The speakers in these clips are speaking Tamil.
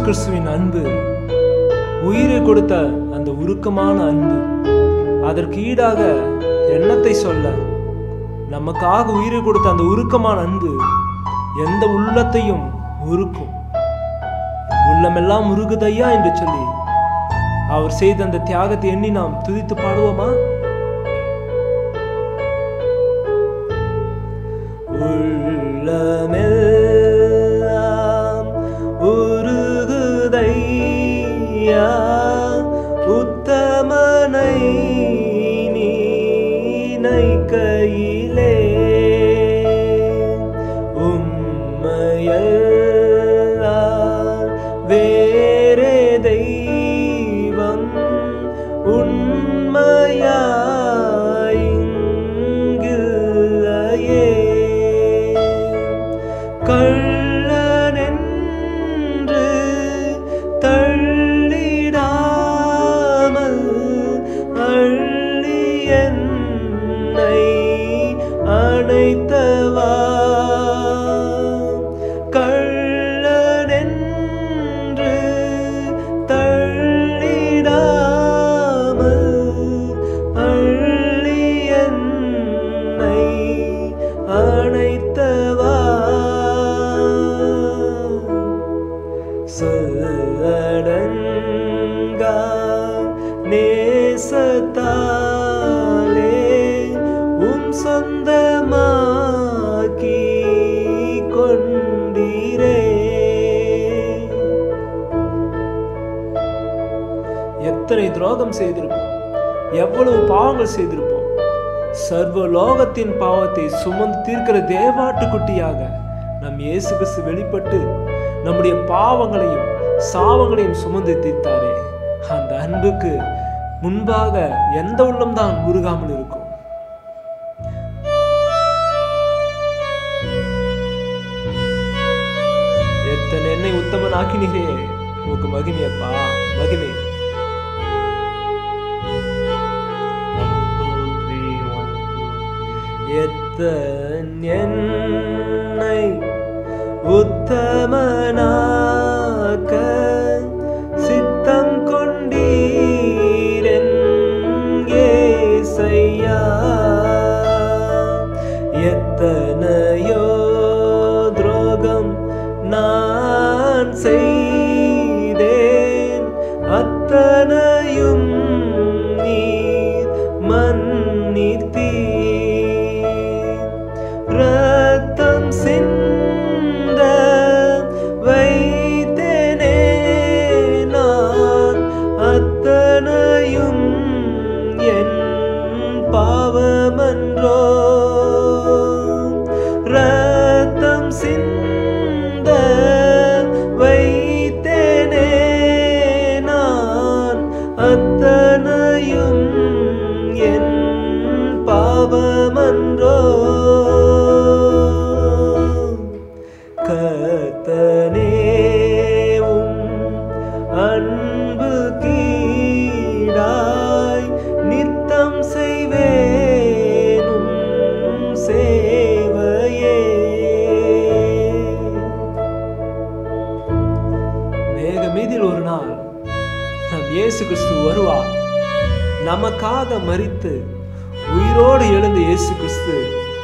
கிறிஸ்துவின் அன்பு உயிரை கொடுத்த அந்த உருக்கமான அன்பு அதற்கு ஈடாக எண்ணத்தை சொல்ல நமக்காக உயிரை கொடுத்த அந்த உருக்கமான அன்பு எந்த உள்ளத்தையும் உருக்கும் உள்ளமெல்லாம் உருகுதையா என்று சொல்லி அவர் செய்த அந்த தியாகத்தை எண்ணி நாம் துதித்து பாடுவோமா உள்ளமெல்லாம் உருகுதையா உத்தமனை நினைக்கையிலே உம்மையல்லால் வேறே தெய்வம் உண்மையாயிங்கில்லையே கள்ளனென்று தள்ளிடாமல் அள்ளி என்னை அணைத்தவா கள்ளனென்று தள்ளிடாமல் அள்ளி என்னை அணைத்தவா சொல்லடங்கா நேசத்தாலே உம் சொந்தமாக்கி கொண்டீரே எத்தனை துரோகம் செய்திருப்போம் எவ்வளவு பாவங்கள் செய்திருப்போம் சர்வ லோகத்தின் பாவத்தை சுமந்து தீர்க்கிற தேவாட்டுக்குட்டியாக நம் இயேசு கிறிஸ்து வெளிப்பட்டு நம்முடைய பாவங்களையும் சாவங்களையும் சுமந்து தீர்த்தாரே அந்த அன்புக்கு முன்பாக எந்த உள்ளம்தான் உருகாமல் இருக்கும் எத்தனை என்னை உத்தமன் ஆக்கினீரே உனக்கு மகிமையப்பா மகிமை எத்தன் என்னை உத்தமனாக்க சித்தம் கொண்டீரெங்கேசையா எத்தனையோ துரோகம் நான் செய்தேன் அத்தனையும் நீர் மன்னித்தீர் ரத்தம் சிந்த வைத்தேனே நான் அத்தனையும் என் பாவமன்றோ ரத்தம் சிந்த வைத்தேனே நான் அத்தனையும் என் பாவமன்றோ கர்த்தனேவும் அன்பு கீடாய் நித்தம் செய்வேனும் சேவையே மேக மீதில் ஒரு நாள் நம் இயேசு கிறிஸ்து வருவார் நமக்காக மரித்து உயிரோடு எழுந்த இயேசு கிறிஸ்து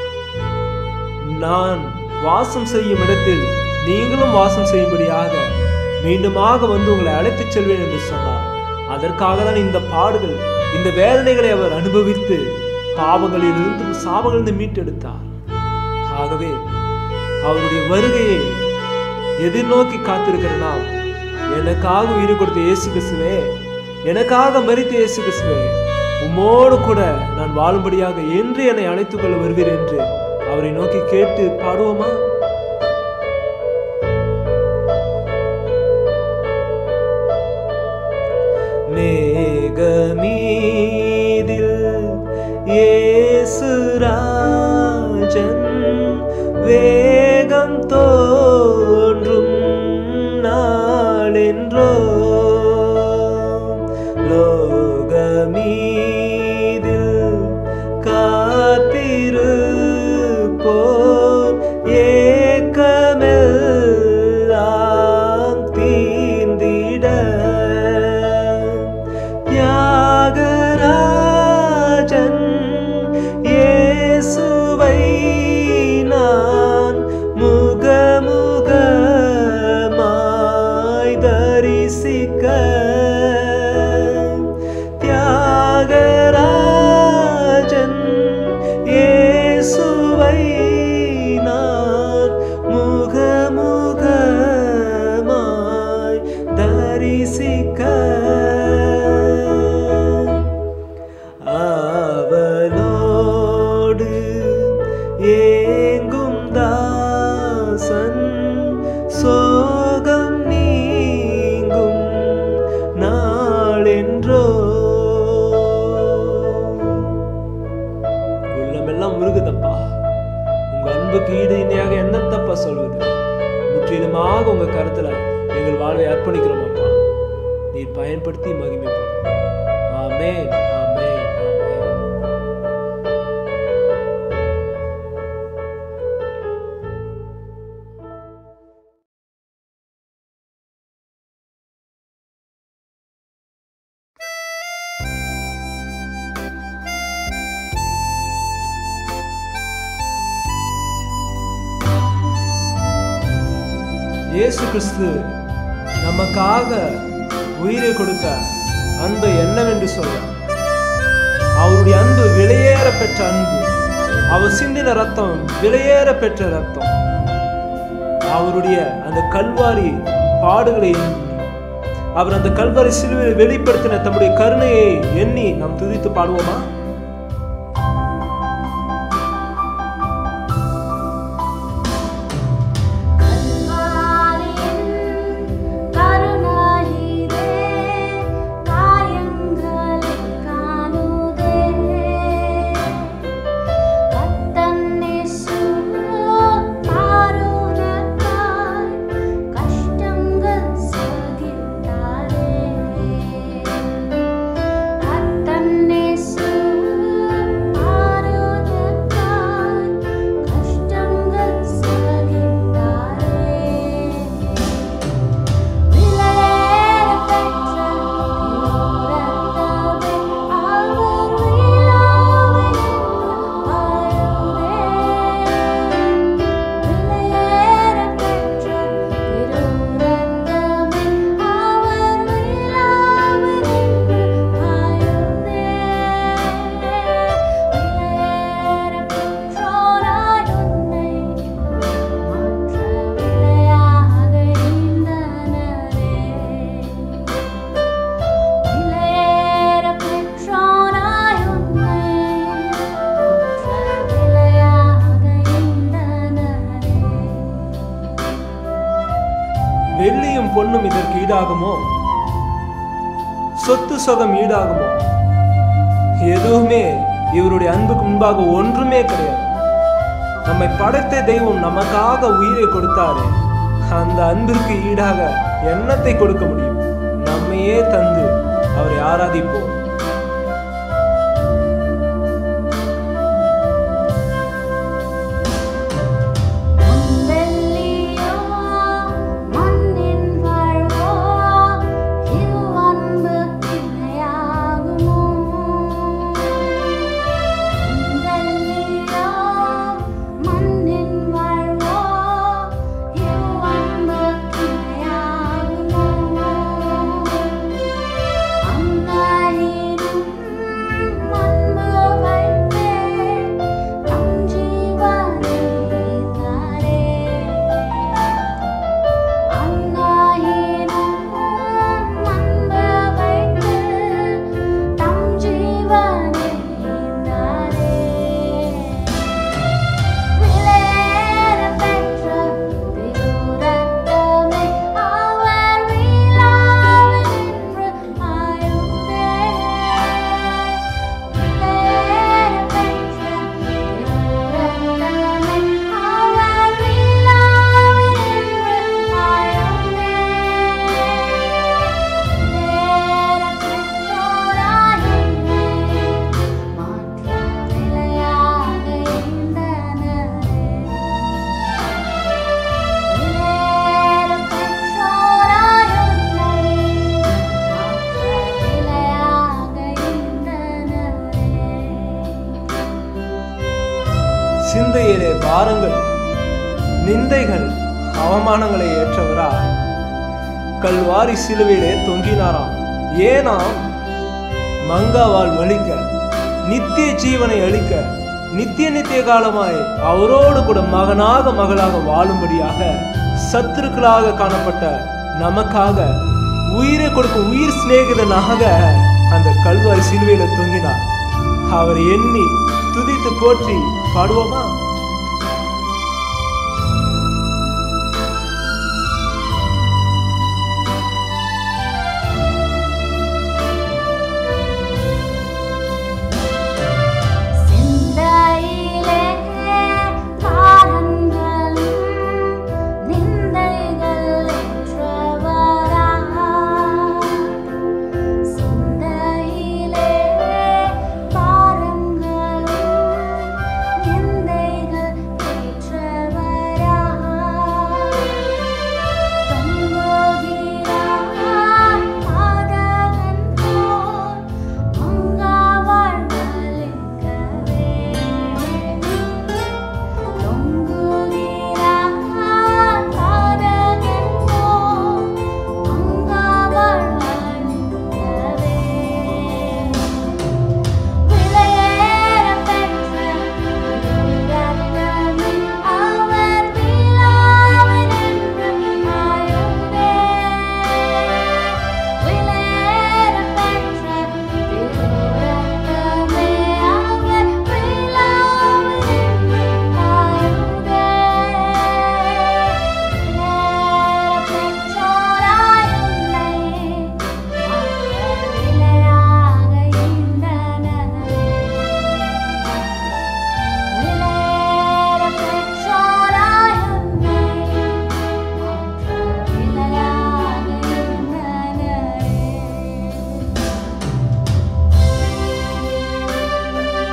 நான் வாசம் செய்யும் இடத்தில் நீங்களும் வாசம் செய்யும்படியாக மீண்டுமாக வந்து உங்களை அழைத்துச் செல்வேன் என்று சொன்னார் அதற்காக தான் இந்த பாடுகள் இந்த வேதனைகளை அவர் அனுபவித்து பாவங்களிலிருந்து சாபங்களிலிருந்து மீட்டெடுத்தார் ஆகவே அவருடைய வருகையை எதிர்நோக்கி காத்திருக்கிற நாம் எனக்காக உயிர் கொடுத்த இயேசு கிறிஸ்துவே எனக்காக மரித்த இயேசு கிறிஸ்துவே உம்மோடு கூட நான் வாழும்படியாக என்று என்னை அழைத்துக் கொள்ள வருவீர் என்று அவரை நோக்கி கேட்டு பாடுவோமா மேகமீதில் இயேசு ராஜன் வேகம் தோன்றும் நாளென்றோ லோகமீதில் காத்திருப்போர் ஏக்கமெல்லாம் தீர்ந்திடும் உமக்கு ஈடு இணையாக என்னத்தப்பா சொல்வது முற்றிலுமாக உங்க கருத்துல எங்கள் வாழ்வை அர்ப்பணிக்கிறோம் அப்பா நீர் பயன்படுத்தி மகிமைப்படும் ஆமென் ஆமென் ஆமென் இயேசு கிறிஸ்து நமக்காக உயிரை கொடுத்த அன்பு என்னவென்று சொல்ல அவருடைய அன்பு விலையேற பெற்ற அன்பு அவர் சிந்தின ரத்தம் விலையேற பெற்ற ரத்தம் அவருடைய அந்த கல்வாரி பாடுகளை எண்ணி அவர் அந்த கல்வாரி சிலுவையில் வெளிப்படுத்தின தம்முடைய கருணையை எண்ணி நாம் துதித்து பாடுவோமா கருணாயிரே காயங்களை காணுதே கத்தன்னேசு பாருனக்காய் கஷ்டங்கள் சகித்தாரே கத்தன்னேசு பாருனக்காய் கஷ்டங்கள் சகித்தாரே விலையேற பெற்ற இரத்தமே அவர் விழாவென்று பாடுவே விலையேற பெற்ற இரத்தமே அவர் விழாவென்று பாடுவே விலையேற பெற்றோராய் உன்னை மாற்ற விலையாக ஈந்தனரே விலையேற பெற்றோராய் உன்னை மாற்ற விலையாக ஈந்தனரே வெள்ளியும் பொன்னும் இதற்கு ஈடாகுமோ சொத்து சுகம் ஈடாகுமோ எதுவுமே இவருடைய அன்புக்கு முன்பாக ஒன்றுமே கிடையாது நம்மை படைத்த தெய்வம் நமக்காக உயிரை கொடுத்தாரே அந்த அன்பிற்கு ஈடாக என்னத்தை கொடுக்க முடியும் நம்மையே தந்து அவரை ஆராதிப்போம் வெள்ளியோ மண்ணின் வாழ்வோ இவ்வன்பு கிணையாகுமோ வெள்ளியோ மண்ணின் வாழ்வோ இவ்வன்பு கிணையாகுமோ அங்காயினும் அன்பு வைத்தே தம் ஜீவனை ஈந்தாரே. அங்காயினும் அன்பு வைத்து தம் ஜீவனை ஈந்தாரே. விலையேற பெற்ற திருரத்தமே அவர் விழாவென்று ஆயுதே. விலையேற பெற்ற திருரத்தமே அவர் விழாவென்று ஆயுதே. விலையேற பெற்றோராய் என்னை மாற்ற விலையாக ஈந்தனரே. விலையேற பெற்றோராய் உன்னை மாற்ற விலையாக ஈந்தனரே. சிந்தையிலே பாரங்கள் நிந்தைகள் அவமானங்களை ஏற்றவரா கல்வாரி சிலுவையிலே தொங்கினாராம் ஏனாம் மங்காவால் வலிக்க நித்திய ஜீவனை அளிக்க நித்திய நித்திய காலமாய் அவரோடு கூட மகனாக மகளாக வாழும்படியாக சத்துருக்களாக காணப்பட்ட நமக்காக உயிரை கொடுக்கும் உயிர் சிநேகிதனாக அந்த கல்வாரி சிலுவையில தொங்கினார் அவர் எண்ணி துதித்து போற்றி பாடுவோமா சிந்தையிலே பாரங்கள்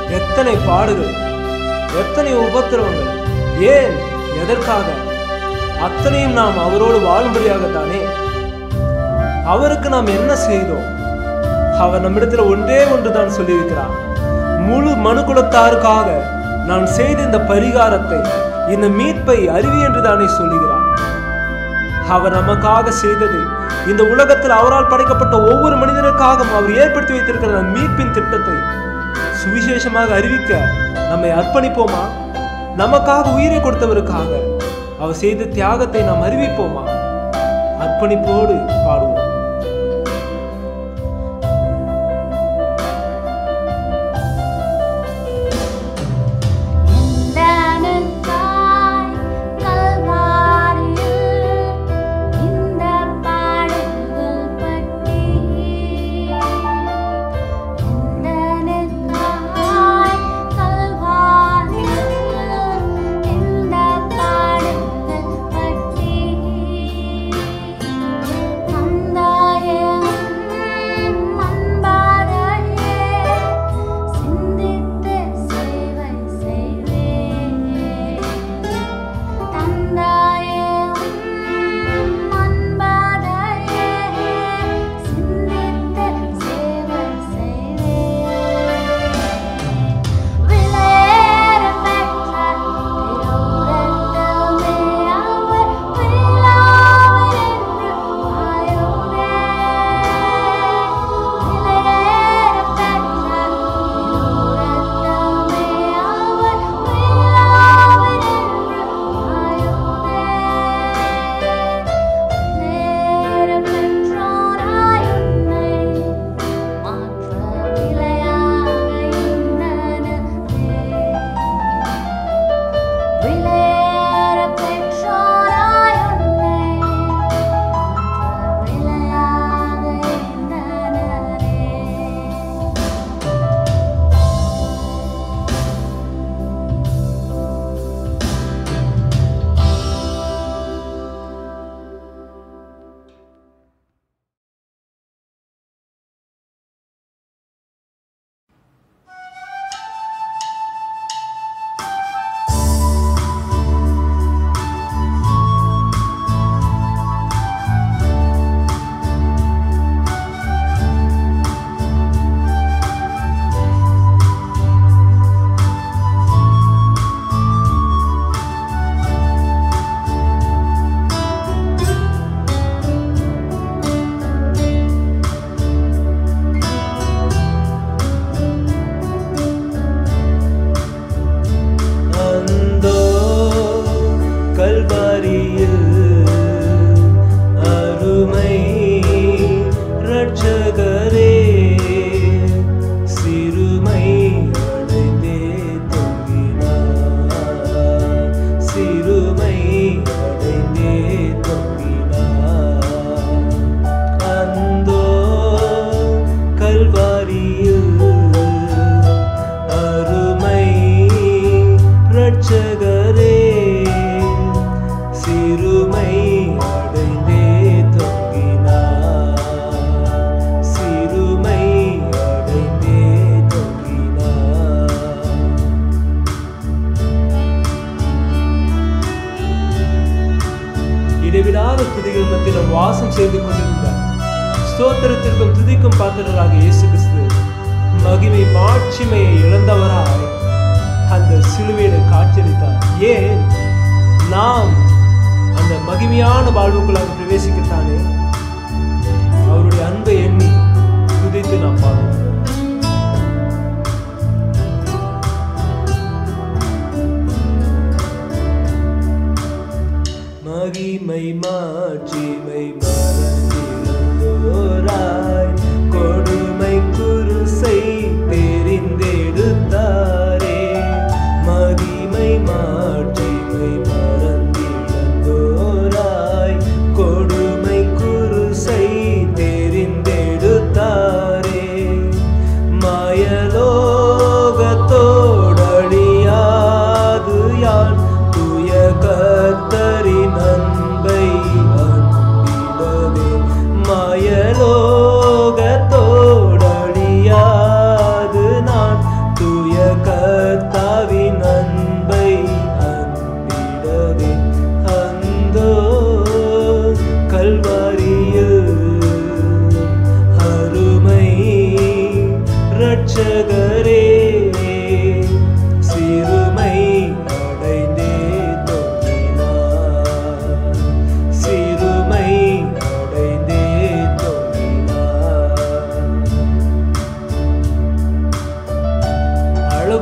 எத்தனை பாடுகள் எத்தனை உபத்திரவங்கள் ஏன் எதற்காக அத்தனையும் நாம் அவரோடு வாழும்படியாகத்தானே அவருக்கு நாம் என்ன செய்தோம் அவர் நம்மிடத்துல ஒன்றே ஒன்று தான் சொல்லியிருக்கிறார் முழு மனுக்குலத்தாருக்காக நான் செய்த இந்த பரிகாரத்தை இந்த மீட்பை அறிவி என்று தானே சொல்லுகிறார் அவர் நமக்காக செய்தது இந்த உலகத்தில் அவரால் படைக்கப்பட்ட ஒவ்வொரு மனிதனுக்காகவும் அவர் ஏற்படுத்தி வைத்திருக்கிற அந்த மீட்பின் திட்டத்தை சுவிசேஷமாக அறிவிக்க நம்மை அர்ப்பணிப்போமா நமக்காக உயிரை கொடுத்தவருக்காக அவர் செய்த தியாகத்தை நாம் அறிவிப்போமா அர்ப்பணிப்போடு பாடுவோம் எந்தனுக்காய் கல்வாரியில் இந்த பாடுகள் பற்றி எந்தனுக்காய் கல்வாரியில் இந்த பாடுகள் பற்றி தந்தாயம் அன்பாரையே சிந்தித்து சேவை செய்வேன் தந்தாயம் அன்பாரையே சிந்தித்து சேவை செய்வேன் விலையேற பெற்ற திருவுரத்தமே அவர் விழாவில் என்று ஆயுதே விலையேற பெற்ற திருவுரத்தமே அவர் விழாவில் என்று ஆயுதே விலையேற பெற்றோராய் உன்னை மாற்ற விலையாக இருந்தனரே விலையேற பெற்றோராய் உன்னை மாற்ற விலையாக இருந்தனரே அந்தோ கல்வாரியில் அருமை ரட்சகரே சிறுமை அடைந்தே தொங்கினார் சிறுமை அடைந்தே தொங்கினார் அந்தோ கல்வாரியில் அருமை ரட்சகரே சிறுமை அடைந்தே தொங்கினார் சிறுமை அடைந்தே தொங்கினார் இடைவிடாத துதிகள் மத்தியில் வாசம் செய்து கொண்டிருந்தார் ஸ்தோத்திரத்திற்கும் துதிக்கும் பாத்திரராக இயேசு கிறிஸ்து மகிமை மாட்சிமையை இழந்தவராய் அந்த சிலுவையில காட்சியளித்தார் ஏன் நாம் அந்த மகிமையான வாழ்வுக்குள்ளாக பிரவேசிக்கத்தானே அவருடைய அன்பை எண்ணி துதித்து நாம் பாடுவோம் மகிமை மாட்சிமை மறந்திருந்தோராய் கொடுமை குருசை தெரிந்தெடுத்தாரே மகிமை மாட்சிமை மறந்திருந்தோராய் கொடுமை குருசை தெரிந்தெடுத்தாரே மாயலோகத்தோடழியாது யான் துய கர்த்தரின் அன்பை அன்பிட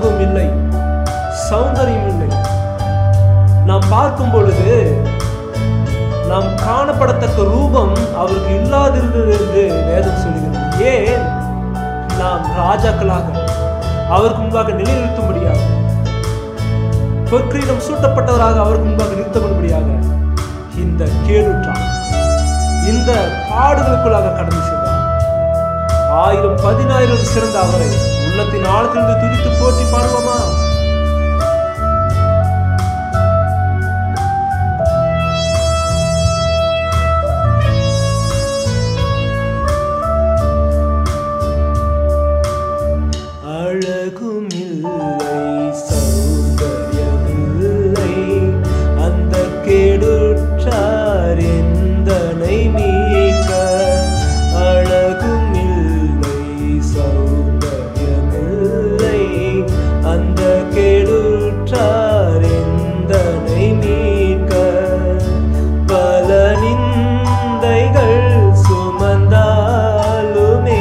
அழகும் இல்லை சௌந்தரியம் இல்லை நாம் பார்க்கும் பொழுது நாம் காணப்படத்தக்க ரூபம் அவருக்கு இல்லாதிருந்தது என்று வேதம் சொல்கிறது ஏன் நாம் ராஜாக்களாக அவருக்கு முன்பாக நிலைநிறுத்தும்படியாக பொற்கிரீடம் சூட்டப்பட்டவராக அவருக்கு முன்பாக நிறுத்தப்படும்படியாக இந்த கேடுற்றான் இந்த பாடுகளுக்குள்ளாக கடந்து சென்றார் ஆயிரம் பதினாயிரம் சிறந்த அவரை உள்ளத்தின் ஆழ்த்திலிருந்து துதித்து போற்றி பாடுவோமா அழகுமில்லை சௌந்தரியமில்லை அந்த கேடுற்றார் எந்தனை மீட்க அழகுமில்லை சௌந்தரியமில்லை அந்த கேடுற்றார் எந்தனை மீட்க பல நிந்தைகள் சுமந்தாலுமே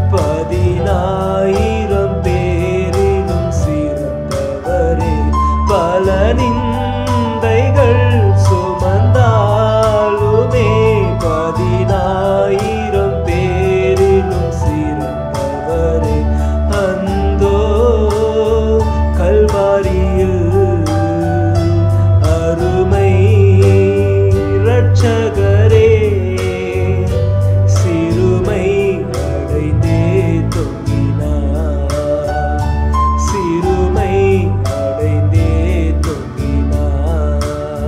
பதினாயிரம் பேரிலும் சிறந்தவரே பல நிந்தைகள் சுமந்தாலுமே பதினாயிரம் பேரிலும் சிறந்தவரே அந்தோ கல்வாரியில் அருமை இரட்சகரே சிறுமை அடைந்தே தொங்கினார் சிறுமை அடைந்தே தொங்கினார்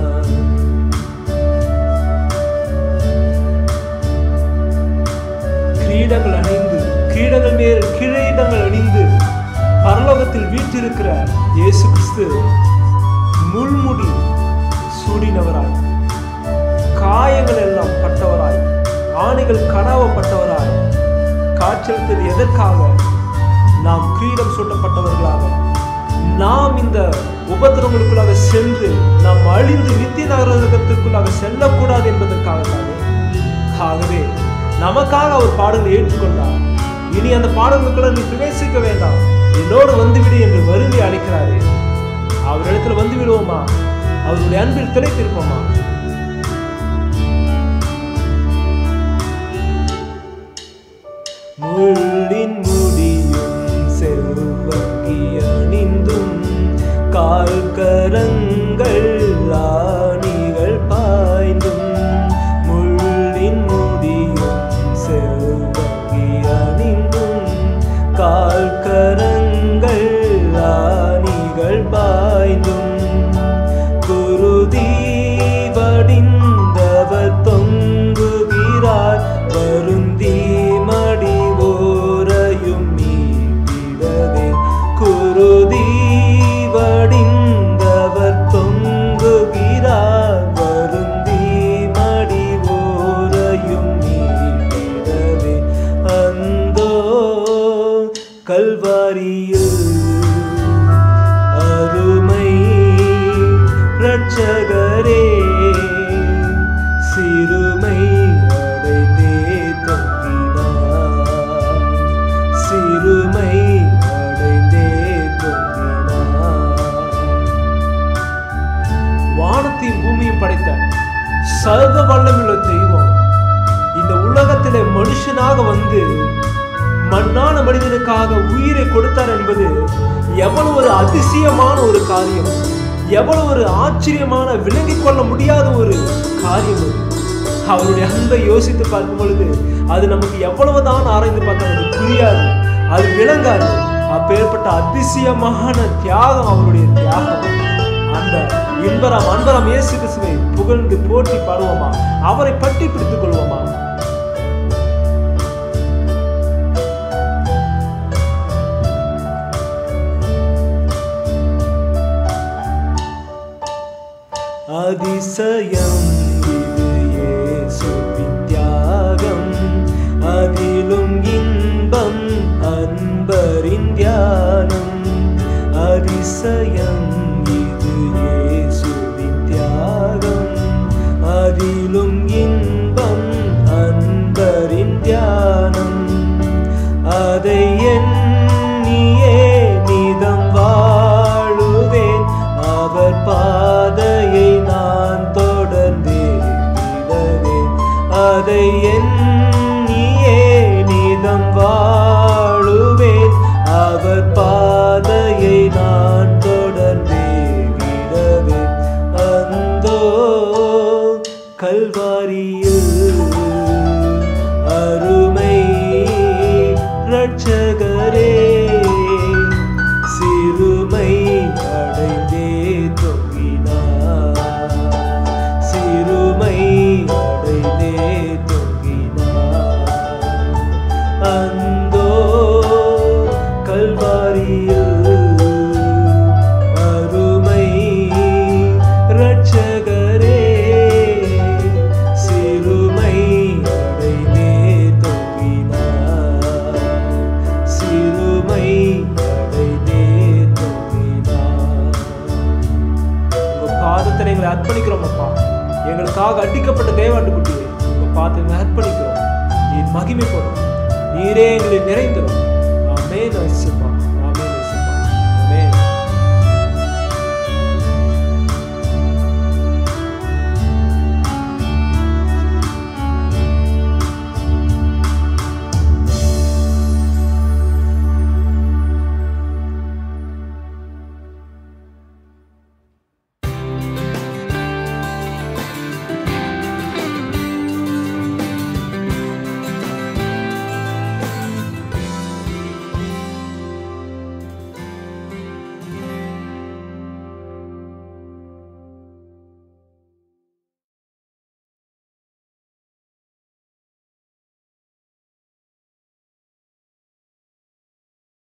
கிரீடங்கள் அணிந்து கிரீடங்கள் மேல் கிரீடங்கள் அணிந்து பரலோகத்தில் வீற்றிருக்கிற இயேசு கிறிஸ்து முள்முடி சூடினவராய் காயங்கள் எல்லாம் பட்டவராய் ஆணைகள் கனவப்பட்டவராய் காற்றெடுத்தது எதற்காக நாம் கிரீடம் சூட்டப்பட்டவர்களாக நாம் இந்த உபத்திரங்களுக்குள்ளாக சென்று நாம் அழிந்து நித்திய நகரகத்திற்குள்ளாக செல்லக்கூடாது என்பதற்காகத்தானே ஆகவே நமக்காக அவர் பாடல்களை ஏற்றுக்கொண்டார் இனி அந்த பாடல்களுக்குள்ள நீ பிரவேசிக்க வேண்டாம் என்னோடு வந்துவிடு என்று வருந்தி அழைக்கிறாரே அவரிடத்துல வந்து விடுவோமா அவருடைய அன்பில் திளைத்திருப்போமா முள்ளின் முடியும் செவ்வங்கி அணிந்தும் கால் கரங்கள் ஆணிகள் பாய்ந்தும் முள்ளின் முடியும் செவ்வங்கி அணிந்தும் கால் கரங்கள் ஆணிகள் பாய்ந்தும் குருதி வடிந்தவர் தொங்குகிறார் வருந்தி மடி ஓரையும் மீட்டிடவே குருதி வடிந்தவர் தொங்குகிறார் வருந்தி மடி ஓரையும் மீட்டிடவே அந்தோ கல்வாரியில் அருமை ரட்சகரே சிறுமை அடைந்தே தொங்கினார் சிறுமை அடைந்தே தொங்கினார் வானத்தையும் பூமியும் படைத்த சர்வ வல்லமுள்ள தெய்வம் இந்த உலகத்திலே மனுஷனாக வந்து மண்ணான மனிதனுக்காக உயிரை கொடுத்தார் என்பது எவ்வளவு ஒரு அதிசயமான ஒரு காரியம் எவ்வளவு ஒரு ஆச்சரியமான விளங்கிக் கொள்ள முடியாத ஒரு காரியம் அது அவருடைய அன்பை யோசித்து பார்க்கும் பொழுது அது நமக்கு எவ்வளவுதான் ஆராய்ந்து பார்த்தாலும் அது புரியாது அது விளங்காது அப்பேற்பட்ட அதிசயமான தியாகம் அவருடைய தியாகம் அந்த இன்பராம் அன்பராம் இயேசு கிறிஸ்துவை புகழ்ந்து போற்றி பாடுவோமா அவரை பற்றி பிடித்துக் கொள்வோமா அதிசயம் இது இயேசுவின் தியாகம் அதிலும் இன்பம் அன்பரின் தியானம் அதிசயம் இது இயேசுவின் தியாகம் அதிலும் இன்பம் அன்பரின் தியானம் அதை எண்ணியே நிதம் வா அர்ப்பணிக்கிறோம் அப்பா எங்களுக்காக அடிக்கப்பட்ட தேவாண்டு குட்டியை உங்க பார்த்து அர்ப்பணிக்கிறோம் நீர் மகிமைப்படும் நீரே எங்களை நிறைந்திரும் ஆமே நசிப்பா